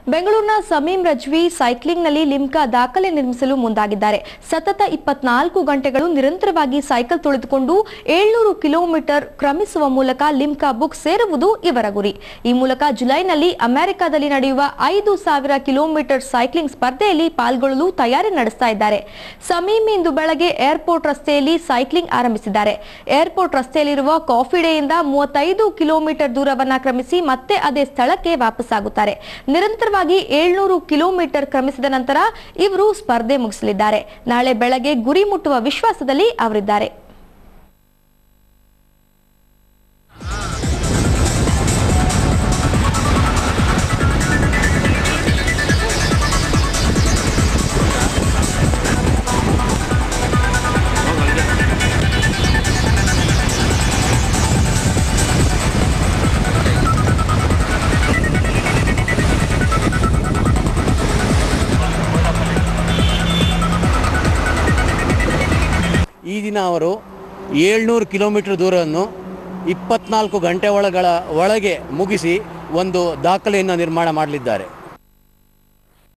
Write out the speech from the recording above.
ಬೆಂಗಳೂರಿನ ಸಮೀಂ ರಜ್ವಿ ಸೈಕ್ಲಿಂಗ್ನಲ್ಲಿ ಲಿಮ್ಕಾ ದಾಖಲೆ ನಿರ್ಮಿಸಲು ಮುಂದಾಗಿದ್ದಾರೆ ಸತತ ಇಪ್ಪತ್ನಾಲ್ಕು ಗಂಟೆಗಳು ನಿರಂತರವಾಗಿ ಸೈಕಲ್ ತುಳಿದುಕೊಂಡು ಏಳ್ನೂರು ಕಿಲೋಮೀಟರ್ ಕ್ರಮಿಸುವ ಮೂಲಕ ಲಿಮ್ಕಾ ಬುಕ್ ಸೇರುವುದು ಇವರ ಗುರಿ ಈ ಮೂಲಕ ಜುಲೈನಲ್ಲಿ ಅಮೆರಿಕದಲ್ಲಿ ನಡೆಯುವ ಐದು ಸಾವಿರ ಕಿಲೋಮೀಟರ್ ಸೈಕ್ಲಿಂಗ್ ಸ್ಪರ್ಧೆಯಲ್ಲಿ ಪಾಲ್ಗೊಳ್ಳಲು ತಯಾರಿ ನಡೆಸ್ತಾ ಇದ್ದಾರೆ ಸಮೀಂ ಇಂದು ಬೆಳಗ್ಗೆ ಏರ್ಪೋರ್ಟ್ ರಸ್ತೆಯಲ್ಲಿ ಸೈಕ್ಲಿಂಗ್ ಆರಂಭಿಸಿದ್ದಾರೆ ಏರ್ಪೋರ್ಟ್ ರಸ್ತೆಯಲ್ಲಿರುವ ಕಾಫಿ ಡೇಯಿಂದ ಮೂವತ್ತೈದು ಕಿಲೋಮೀಟರ್ ದೂರವನ್ನ ಕ್ರಮಿಸಿ ಮತ್ತೆ ಅದೇ ಸ್ಥಳಕ್ಕೆ ವಾಪಸ್ಸಾಗುತ್ತಾರೆ ನಿರಂತರವಾಗಿ ಏಳ್ನೂರು ಕಿಲೋಮೀಟರ್ ಕ್ರಮಿಸಿದ ನಂತರ ಇವರು ಸ್ಪರ್ಧೆ ಮುಗಿಸಲಿದ್ದಾರೆ ನಾಳೆ ಬೆಳಗ್ಗೆ ಗುರಿ ಮುಟ್ಟುವ ವಿಶ್ವಾಸದಲ್ಲಿ ಅವರಿದ್ದಾರೆ ಈ ದಿನ ಅವರು ಏಳ್ನೂರು ಕಿಲೋಮೀಟರ್ ದೂರವನ್ನು ಇಪ್ಪತ್ನಾಲ್ಕು ಗಂಟೆ ಒಳಗಳ ಒಳಗೆ ಮುಗಿಸಿ ಒಂದು ದಾಖಲೆಯನ್ನು ನಿರ್ಮಾಣ ಮಾಡಲಿದ್ದಾರೆ